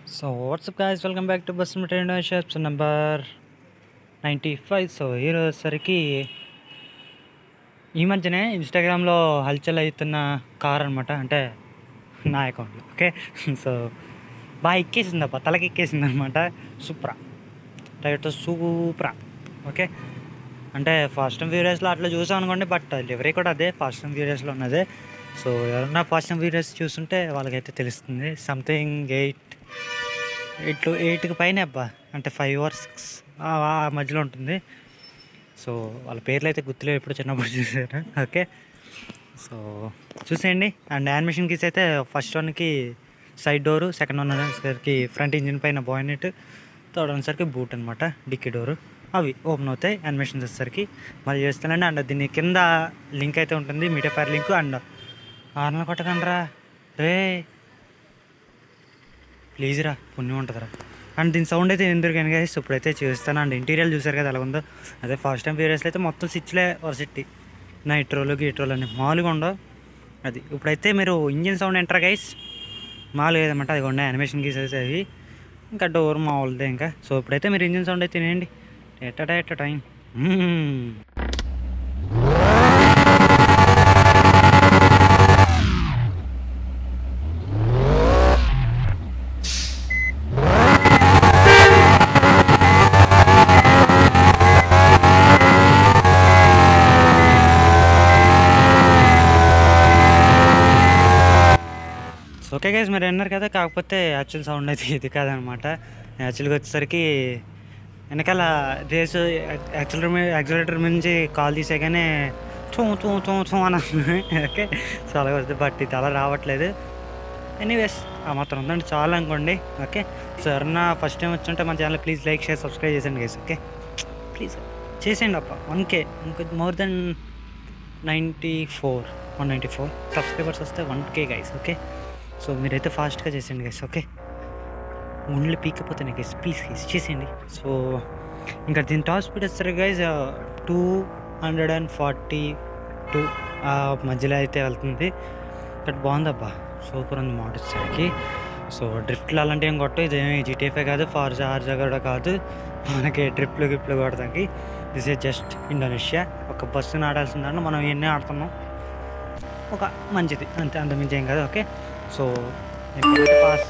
So what's up guys welcome back to bus train shops number ninety five so ఈరోజుసరికి ఈ మధ్యనే ఇన్స్టాగ్రామ్లో హల్చల్ అవుతున్న కార్ అనమాట అంటే నా అకౌంట్లో ఓకే సో బాగా ఎక్కేసింది అబ్బా తలకి ఎక్కేసింది అనమాట సూప్రా టైట్ సూప్రా ఓకే అంటే ఫాస్ట్ అండ్ ఫ్యూరియస్లో అట్లా చూసాం అనుకోండి బట్ లివరీ కూడా అదే ఫాస్ట్ అండ్ ఫ్యూరియస్లో ఉన్నదే సో ఎవరన్నా ఫాస్ట్ అండ్ ఫ్యూరియస్ చూస్తుంటే వాళ్ళకైతే తెలుస్తుంది సంథింగ్ ఎయిట్ ఎయిట్ ఎయిట్కి పైన అబ్బా అంటే ఫైవ్ ఆర్ సిక్స్ ఆ మధ్యలో ఉంటుంది సో వాళ్ళ పేర్లు అయితే గుర్తులేవు ఎప్పుడు చిన్నప్పుడు చూసారు ఓకే సో చూసేయండి అండ్ యానిమేషన్ కీస్ అయితే ఫస్ట్ వన్కి సైడ్ డోరు సెకండ్ వన్ వచ్చేసరికి ఫ్రంట్ ఇంజిన్ పైన బాయినెట్ థర్డ్ వన్ సరికి బూట్ అనమాట డిక్కీ డోరు అవి ఓపెన్ అవుతాయి యానిమేషన్స్ వచ్చేసరికి మళ్ళీ చేస్తానండి అండ్ దీని కింద లింక్ అయితే ఉంటుంది మీడియా ఫైర్ లింక్ అండ్ ఆర్నల్ కొట్టకండ్రా రే ప్లీజ్ రా పుణ్యం ఉంటుందిరా అండ్ దీని సౌండ్ అయితే ఎందుకు కానీ guys ఇప్పుడైతే చూస్తాను అండ్ ఇంటీరియర్ చూసారు కదా ఎలా ఉందో అదే ఫస్ట్ టైం ఫీరియస్లో అయితే మొత్తం స్విచ్లే వరసిట్టి నైట్రోలు గీట్రోలు అని మామూలుగా ఉండవు అది ఇప్పుడైతే మీరు ఇంజిన్ సౌండ్ ఎంటర్ గైస్ మామూలుగా ఏదన్నమాట అది ఉండే యానిమేషన్ గీస్ అయితే అవి ఇంకా డోర్ మామూలుదే ఇంకా సో ఇప్పుడైతే మీరు ఇంజిన్ సౌండ్ అయితే తినేయండి ఎట్ట ఎట్ట టైం సో ఓకే గైస్ మీరు అన్నారు కదా కాకపోతే యాక్చువల్ సౌండ్ అయితే ఇది కాదనమాట యాక్చువల్గా వచ్చేసరికి వెనకాల రేసు యాక్సిలేటర్ మీద యాక్సిలేటర్ నుంచి కాల్ తీసేగానే చూ చూ చూ చూ అని ఓకే సో అలాగే వస్తుంది బట్ ఇది అలా రావట్లేదు ఎనీవేస్ ఆ మాత్రం ఉందండి చాలా అనుకోండి ఓకే సో ఎవరన్నా ఫస్ట్ టైం వచ్చి ఉంటే మన channel please like share subscribe చేసేయండి గైస్ ఓకే ప్లీజ్ చేసేయండి అప్ప వన్ కే ఇంకా more than ninety four one ninety four subscribers వస్తే one K guys okay so మీరైతే ఫాస్ట్గా చేసేయండి గైస్ ఓకే గుండెలు పీకపోతున్నాయి గైస్ ప్లీజ్ గైస్ చేసేయండి సో ఇంకా దీని టాప్ స్పీడ్ వస్తారు guys two hundred and forty two ఆ మధ్యలో అయితే వెళ్తుంది బట్ బాగుందబ్బా సూపర్ ఉంది మోడల్ వచ్చేసరికి సో డ్రిఫ్ట్లు అలాంటివి ఏం కొట్టు ఇదేమి జీటీఎఫే కాదు ఫార్జా ఆర్జా కూడా కాదు మనకి ట్రిప్లు గిప్లు కొడతాకి దిస్ ఇస్ జస్ట్ ఇండోనేషియా ఒక బస్సుని ఆడాల్సిందంటే మనం ఇవన్నీ ఆడుతున్నాం ఒక మంచిది అంతే అంతమించి ఏం కాదు ఓకే సో దీనికి పాస్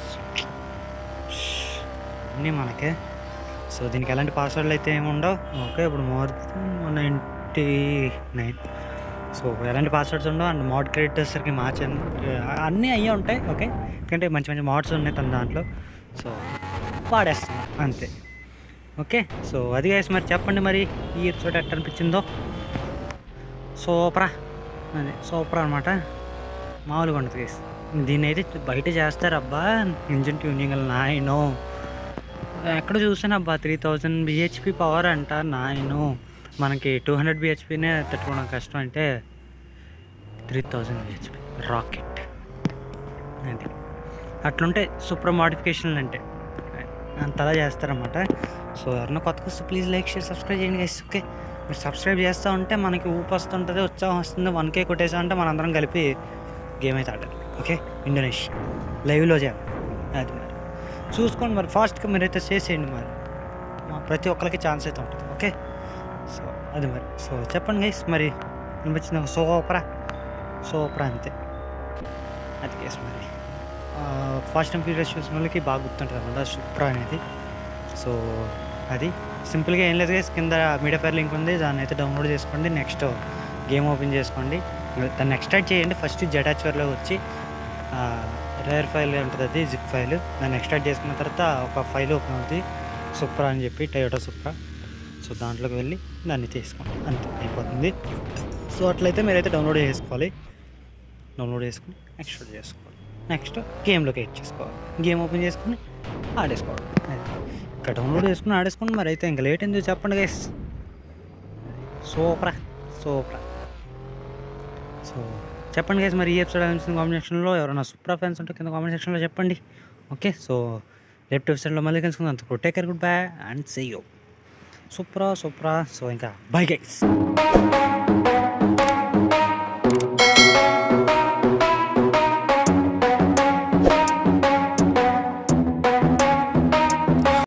అన్నీ మనకే సో దీనికి ఎలాంటి పాస్వర్డ్లు అయితే ఏమి ఉండవు ఓకే ఇప్పుడు మోర్ నైంటీ నైన్ సో ఎలాంటి పాస్వర్డ్స్ ఉండవు అండ్ మోడ్ క్రెడిట్ వచ్చేసరికి మార్చండి అన్నీ అయ్యే ఉంటాయి ఓకే ఎందుకంటే మంచి మంచి మోడ్స్ ఉన్నాయి తన దాంట్లో సో వాడేస్తాం అంతే ఓకే సో అది గైస్ మరి చెప్పండి మరి ఈ ఎపిసోడ్ ఎట్ట అనిపించిందో సూపరా అదే సూపర్ అనమాట మామూలుగా ఉంటుంది గైస్ దీన్ని అయితే బయట చేస్తారు అబ్బా ఇంజిన్ ట్యూనింగ్ నాయనో ఎక్కడ చూసాను అబ్బా త్రీ థౌజండ్ బిహెచ్పి పవర్ అంట నాయను మనకి టూ హండ్రెడ్ బిహెచ్పినే తట్టుకోవడం కష్టం అంటే త్రీ థౌజండ్ బిహెచ్పి రాకెట్ అది అట్లుంటే సూపర్ మోడిఫికేషన్లు అంటే అంతలా చేస్తారన్నమాట సో ఎవరన్నా కొత్తగా వస్తే ప్లీజ్ లైక్ షేర్ సబ్స్క్రైబ్ చేయండి గైస్ ఓకే మీరు సబ్స్క్రైబ్ చేస్తూ ఉంటే మనకి ఊపు వస్తుంటుంది ఉత్సాహం వస్తుంది వన్ కే కొట్టేసా అంటే మనందరం కలిపి గేమ్ అయితే ఆడాలి ఓకే ఇండోనేషియా లైవ్లో చేయాలి అది మరి చూసుకోండి మరి ఫాస్ట్గా మీరైతే చేసేయండి మరి మా ప్రతి ఒక్కరికి ఛాన్స్ అయితే ఉంటుంది ఓకే సో అది మరి సో చెప్పండి గైస్ మరి అనిపించింది సూపరా సూపరా అంతే అది కేసు మరి ఫాస్ట్ అండ్ ఫ్యూరియస్ చూసిన వాళ్ళకి బాగా గుర్తుంటుంది అనమాట సూపర్ అనేది సో అది సింపుల్గా ఏం లేదు గైస్ కింద మీడియా ఫైర్ లింక్ ఉంది దాన్ని అయితే డౌన్లోడ్ చేసుకోండి నెక్స్ట్ గేమ్ ఓపెన్ చేసుకోండి దాన్ని ఎక్స్ట్రాక్ట్ చేయండి ఫస్ట్ జటాచ్వర్లో వచ్చి రేర్ ఫైల్ ఉంటుంది అది జిప్ ఫైల్ దాన్ని ఎక్స్ట్రాక్ట్ చేసుకున్న తర్వాత ఒక ఫైల్ ఓపెన్ అవుతుంది సూపర్ అని చెప్పి టయోటా సూపర్ సో దాంట్లోకి వెళ్ళి దాన్ని తీసుకోండి అంతే అయిపోతుంది సో అట్లయితే మీరైతే డౌన్లోడ్ చేసుకోవాలి డౌన్లోడ్ చేసుకుని ఎక్స్ట్రాక్ట్ చేసుకోవాలి నెక్స్ట్ గేమ్లోకి ఎడ్ చేసుకోవాలి గేమ్ ఓపెన్ చేసుకుని ఆడేసుకోవాలి అది. ఇంకా డౌన్లోడ్ చేసుకుని ఆడేసుకోండి మరి అయితే ఇంకా లేట్ ఎందుకు చెప్పండి గైస్ సూపరా సూపరా సో చెప్పండి గైస్ మరి ఈ ఎపిసోడ్ అనిపిస్తుంది కామెంట్ సెక్షన్లో ఎవరైనా సూపర్ ఫ్యాన్స్ ఉంటే కింద కామెంట్ సెక్షన్లో చెప్పండి ఓకే సో రేపు ఎపిసోడ్లో మళ్ళీ కలుసుకుందాం అంత take care good bye and see you సూపరా సూపరా సో ఇంకా బై గైస్